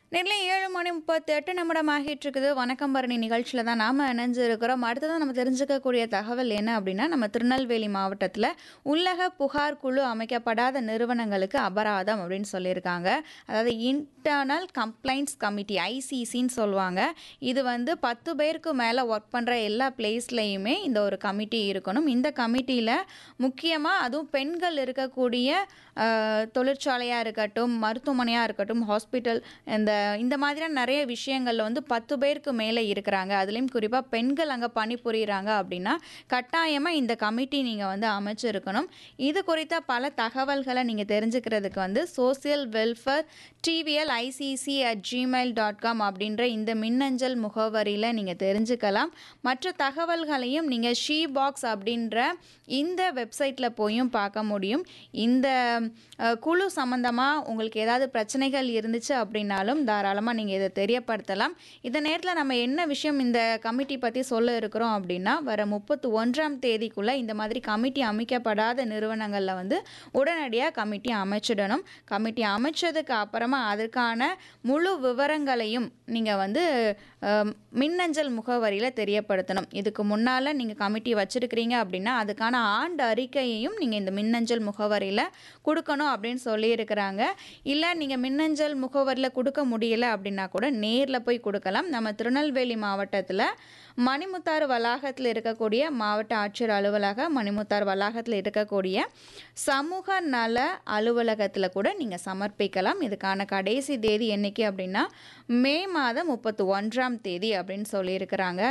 நெல்லை ஏழு மணி முப்பத்தெட்டு நிமிடம் ஆகிட்டு இருக்குது வணக்கம் பரணி நிகழ்ச்சியில் தான் நாம் இணைஞ்சிருக்கிறோம் அடுத்ததான் நம்ம தெரிஞ்சுக்கக்கூடிய தகவல் என்ன அப்படின்னா நம்ம திருநெல்வேலி மாவட்டத்தில் உள்ளக புகார் குழு அமைக்கப்படாத நிறுவனங்களுக்கு அபராதம் அப்படின்னு சொல்லியிருக்காங்க அதாவது இன்டர்னல் கம்ப்ளைண்ட்ஸ் கமிட்டி ஐசிசின்னு சொல்லுவாங்க இது வந்து பத்து பேருக்கு மேலே ஒர்க் பண்ணுற எல்லா பிளேஸ்லையுமே இந்த ஒரு கமிட்டி இருக்கணும் இந்த கமிட்டியில் முக்கியமாக அதுவும் பெண்கள் இருக்கக்கூடிய தொழிற்சாலையாக இருக்கட்டும் மருத்துவமனையாக இருக்கட்டும் ஹாஸ்பிட்டல் இந்த இந்த மாதிரியான நிறைய விஷயங்களில் வந்து பத்து பேருக்கு மேலே இருக்கிறாங்க அதுலேயும் குறிப்பாக பெண்கள் அங்கே பணிபுரிகிறாங்க அப்படின்னா கட்டாயமாக இந்த கமிட்டி நீங்கள் வந்து அமைச்சிருக்கணும் இது குறித்த பல தகவல்களை நீங்கள் தெரிஞ்சுக்கிறதுக்கு வந்து social welfare TVL ICC at Gmail dot com அப்படின்ற இந்த மின்னஞ்சல் முகவரியில் நீங்கள் தெரிஞ்சுக்கலாம் மற்ற தகவல்களையும் நீங்கள் ஷீ பாக்ஸ் அப்படின்ற இந்த வெப்சைட்டில் போயும் பார்க்க முடியும் இந்த அஹ், குழு சம்மந்தமாக உங்களுக்கு ஏதாவது பிரச்சனைகள் இருந்துச்சு அப்படின்னாலும் தாராளமாக நீங்கள் இதை தெரியப்படுத்தலாம் இந்த நேரத்தில் நம்ம என்ன விஷயம் இந்த கமிட்டி பற்றி சொல்ல இருக்கிறோம் அப்படின்னா வர முப்பத்தி ஒன்றாம் தேதிக்குள்ளே இந்த மாதிரி கமிட்டி அமைக்கப்படாத நிறுவனங்களில் வந்து உடனடியாக கமிட்டி அமைச்சிடணும் கமிட்டி அமைச்சதுக்கு அப்புறமா அதற்கான முழு விவரங்களையும் நீங்கள் வந்து அஹ், மின்னஞ்சல் முகவரியில் தெரியப்படுத்தணும் இதுக்கு முன்னால் நீங்கள் கமிட்டி வச்சுருக்கிறீங்க அப்படின்னா அதுக்கான ஆண்டு அறிக்கையையும் நீங்கள் இந்த மின்னஞ்சல் முகவரியில் கொடுக்கணும் அப்படின்னு சொல்லியிருக்கிறாங்க இல்லை நீங்கள் மின்னஞ்சல் முகவரியில் கொடுக்க முடியல அப்படின்னா கூட நேரில் போய் கொடுக்கலாம் நம்ம திருநெல்வேலி மாவட்டத்தில் மணிமுத்தாறு வளாகத்தில் இருக்கக்கூடிய மாவட்ட ஆட்சியர் அலுவலக மணிமுத்தாறு வளாகத்தில் இருக்கக்கூடிய சமூக நல அலுவலகத்தில் கூட நீங்கள் சமர்ப்பிக்கலாம் இதுக்கான கடைசி தேதி என்னைக்கு அப்படின்னா மே மாதம் முப்பத்தி ஒன்றாம் தேதி அப்படின்னு சொல்லியிருக்கிறாங்க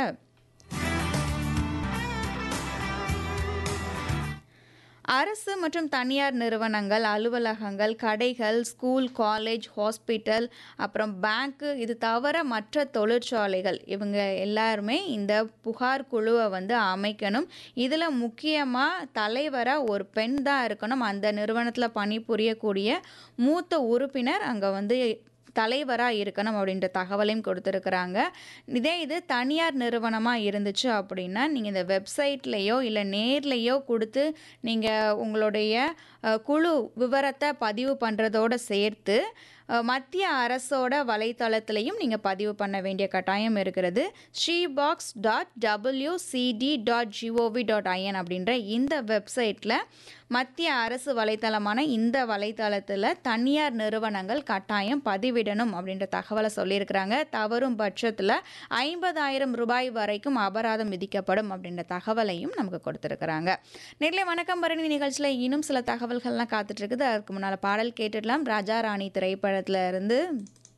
அரசு மற்றும் தனியார் நிறுவனங்கள் அலுவலகங்கள் கடைகள் ஸ்கூல் காலேஜ் ஹாஸ்பிட்டல் அப்புறம் பேங்க்கு இது தவிர மற்ற தொழிற்சாலைகள் இவங்க எல்லாருமே இந்த புகார் குழுவை வந்து அமைக்கணும் இதில் முக்கியமாக தலைவராக ஒரு பெண் தான் இருக்கணும் அந்த நிறுவனத்தில் பணிபுரியக்கூடிய மூத்த உறுப்பினர் அங்கே வந்து தலைவராக இருக்கணும் அப்படின்ற தகவலையும் கொடுத்துருக்குறாங்க இதே இது தனியார் நிறுவனமாக இருந்துச்சு அப்படின்னா நீங்கள் இந்த வெப்சைட்லேயோ இல்லை நேர்லேயோ கொடுத்து நீங்கள் உங்களுடைய அஹ், குழு விவரத்தை பதிவு பண்ணுறதோட சேர்த்து அஹ், மத்திய அரசோட வலைத்தளத்திலையும் நீங்கள் பதிவு பண்ண வேண்டிய கட்டாயம் இருக்கிறது shebox dot WCD dot GOV dot IN அப்படின்ற இந்த வெப்சைட்டில் மத்திய அரசு வலைத்தளமான இந்த வலைத்தளத்தில் தனியார் நிறுவனங்கள் கட்டாயம் பதிவிடணும் அப்படின்ற தகவலை சொல்லியிருக்கிறாங்க தவறும் பட்சத்தில் ஐம்பதாயிரம் ரூபாய் வரைக்கும் அபராதம் விதிக்கப்படும் அப்படின்ற தகவலையும் நமக்கு கொடுத்துருக்குறாங்க நெல்லை வணக்கம் பரணி நிகழ்ச்சியில் இன்னும் சில தகவல்கள்லாம் காத்துட்டு இருக்குது அதுக்கு முன்னால் பாடல் கேட்டுடலாம் ராஜா ராணி திரைப்படத்தில் இருந்து